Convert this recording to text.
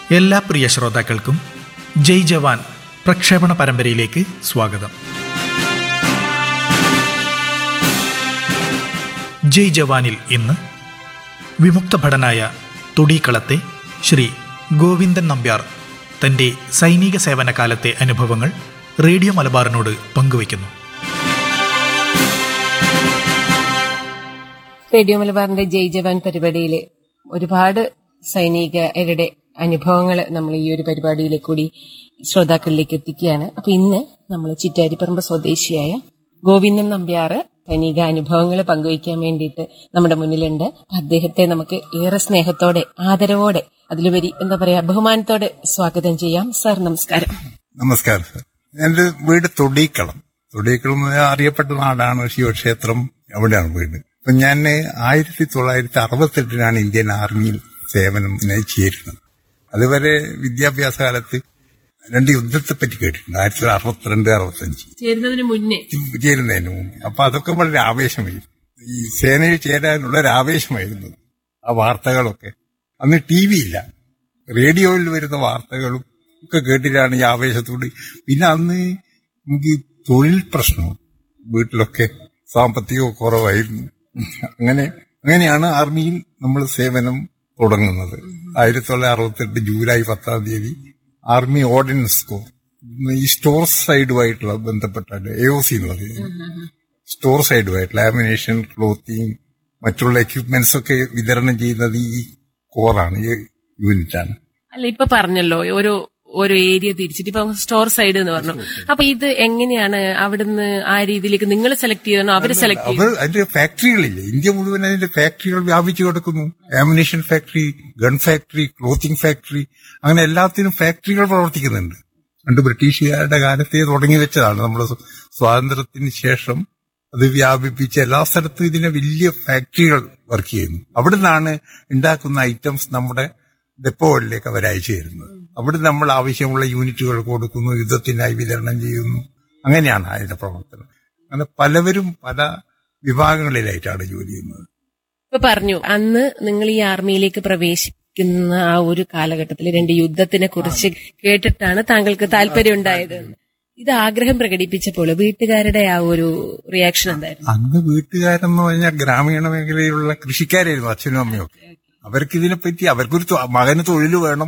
എല്ലാ പ്രിയ ശ്രോതാക്കൾക്കും ജയ് ജവാൻ പ്രക്ഷേപണ പരമ്പരയിലേക്ക് സ്വാഗതം ജയ് ജവാനിൽ ഇന്ന് വിമുക്ത ഭടനായ തുടിക്കളത്തെ ശ്രീ ഗോവിന്ദൻ നമ്പ്യാർ തന്റെ സൈനിക സേവന കാലത്തെ അനുഭവങ്ങൾ റേഡിയോ മലബാറിനോട് പങ്കുവയ്ക്കുന്നു റേഡിയോ മലബാറിന്റെ ജയ് ജവാൻ പരിപാടിയിലെ ഒരുപാട് സൈനികരുടെ അനുഭവങ്ങൾ നമ്മൾ ഈ ഒരു പരിപാടിയിലേക്ക് കൂടി ശ്രോതാക്കളിലേക്ക് എത്തിക്കുകയാണ് അപ്പൊ ഇന്ന് നമ്മൾ ചിറ്റാരിപ്പറമ്പ് സ്വദേശിയായ ഗോവിന്ദൻ നമ്പ്യാറ് സൈനിക അനുഭവങ്ങൾ പങ്കുവയ്ക്കാൻ വേണ്ടിയിട്ട് നമ്മുടെ മുന്നിലുണ്ട് അപ്പൊ അദ്ദേഹത്തെ നമുക്ക് ഏറെ സ്നേഹത്തോടെ ആദരവോടെ അതിലുപരി എന്താ പറയാ ബഹുമാനത്തോടെ സ്വാഗതം ചെയ്യാം സാർ നമസ്കാരം നമസ്കാരം സർ എന്റെ വീട് തൊടീക്കളം തൊടീക്കളം എന്ന് പറഞ്ഞാൽ അറിയപ്പെട്ട നാടാണ് ശിവക്ഷേത്രം അവിടെയാണ് വീട് അപ്പൊ ഞാൻ ആയിരത്തി തൊള്ളായിരത്തി അറുപത്തെട്ടിനാണ് ഇന്ത്യൻ ആർമിയിൽ സേവനം ചേരുന്നത് അതുവരെ വിദ്യാഭ്യാസ കാലത്ത് രണ്ട് യുദ്ധത്തെ പറ്റി കേട്ടിട്ടുണ്ട് ആയിരത്തി തൊള്ളായിരത്തി അറുപത്തിരണ്ട് അറുപത്തഞ്ച് ചേരുന്നതിന് മുന്നേ ചേരുന്നതിന് മുന്നേ അപ്പൊ അതൊക്കെ വളരെ ആവേശമായിരുന്നു ഈ സേനയിൽ ചേരാനുള്ള ഒരു ആവേശമായിരുന്നു ആ വാർത്തകളൊക്കെ അന്ന് ടി വി ഇല്ല റേഡിയോയിൽ വരുന്ന വാർത്തകളും ഒക്കെ കേട്ടിട്ടാണ് ഈ ആവേശത്തോട് പിന്നെ അന്ന് നമുക്ക് ഈ തൊഴിൽ പ്രശ്നവും വീട്ടിലൊക്കെ സാമ്പത്തികവും കുറവായിരുന്നു അങ്ങനെ അങ്ങനെയാണ് ആർമിയിൽ നമ്മൾ സേവനം തുടങ്ങുന്നത് ആയിരത്തി തൊള്ളായിരത്തി അറുപത്തെട്ട് ജൂലൈ പത്താം തീയതി ആർമി ഓർഡിനൻസ് സ്കോർ ഈ സ്റ്റോർ സൈഡുമായിട്ടുള്ള ബന്ധപ്പെട്ടാണ് എ ഒ സി എന്ന് പറയുന്നത് സ്റ്റോർ സൈഡുമായിട്ട് ലാമിനേഷൻ ക്ലോത്തിങ് മറ്റുള്ള എക്യുപ്മെന്റ്സ് ഒക്കെ വിതരണം ചെയ്യുന്നത് ഈ കോറാണ് ഈ യൂണിറ്റാണ് അല്ല ഇപ്പൊ പറഞ്ഞല്ലോ ഓരോ ഓരോ ഏരിയ തിരിച്ചിട്ട് ഇപ്പൊ സ്റ്റോർ സൈഡ് എന്ന് പറഞ്ഞു അപ്പൊ ഇത് എങ്ങനെയാണ് അവിടുന്ന് ആ രീതിയിലേക്ക് നിങ്ങൾ സെലക്ട് ചെയ്യണോ അവര് സെലക്ട് ചെയ്യണോ അവർ അതിന്റെ ഫാക്ടറികളില്ലേ ഇന്ത്യ മുഴുവൻ അതിന്റെ ഫാക്ടറികൾ വ്യാപിച്ചു കിടക്കുന്നു ammunition factory gun factory clothing factory അങ്ങനെ എല്ലാത്തിനും ഫാക്ടറികൾ പ്രവർത്തിക്കുന്നുണ്ട് പണ്ട് ബ്രിട്ടീഷുകാരുടെ കാലത്തെ തുടങ്ങി വെച്ചതാണ് നമ്മുടെ സ്വ- സ്വാതന്ത്ര്യത്തിന് ശേഷം അത് വ്യാപിപ്പിച്ച് എല്ലാ സ്ഥലത്തും ഇതിനെ വലിയ ഫാക്ടറികൾ വർക്ക് ചെയ്യുന്നു അവിടെ നിന്നാണ് ഉണ്ടാക്കുന്ന ഐറ്റംസ് നമ്മുടെ ഡെപ്പോകളിലേക്ക് അവർ അയച്ചു തരുന്നത് അവിടെ നമ്മൾ ആവശ്യമുള്ള യൂണിറ്റുകൾ കൊടുക്കുന്നു യുദ്ധത്തിനായി വിതരണം ചെയ്യുന്നു അങ്ങനെയാണ് അതിന്റെ പ്രവർത്തനം അങ്ങനെ പലവരും പല വിഭാഗങ്ങളിലായിട്ടാണ് ജോലി ചെയ്യുന്നത് ഇപ്പൊ പറഞ്ഞു അന്ന് നിങ്ങൾ ഈ ആർമിയിലേക്ക് പ്രവേശിക്കുന്ന ആ ഒരു കാലഘട്ടത്തിൽ രണ്ട് യുദ്ധത്തിനെ കുറിച്ച് കേട്ടിട്ടാണ് താങ്കൾക്ക് താല്പര്യം ഉണ്ടായത് ഇത് ആഗ്രഹം പ്രകടിപ്പിച്ചപ്പോൾ വീട്ടുകാരുടെ ആ ഒരു റിയാക്ഷൻ എന്തായിരുന്നു അന്ന് വീട്ടുകാരെന്ന് പറഞ്ഞാൽ ഗ്രാമീണ മേഖലയിലുള്ള കൃഷിക്കാരായിരുന്നു അച്ഛനും അമ്മയും ഒക്കെ അവർക്ക് ഇതിനെപ്പറ്റി അവർക്കൊരു തൊ- മകന് തൊഴിൽ വേണം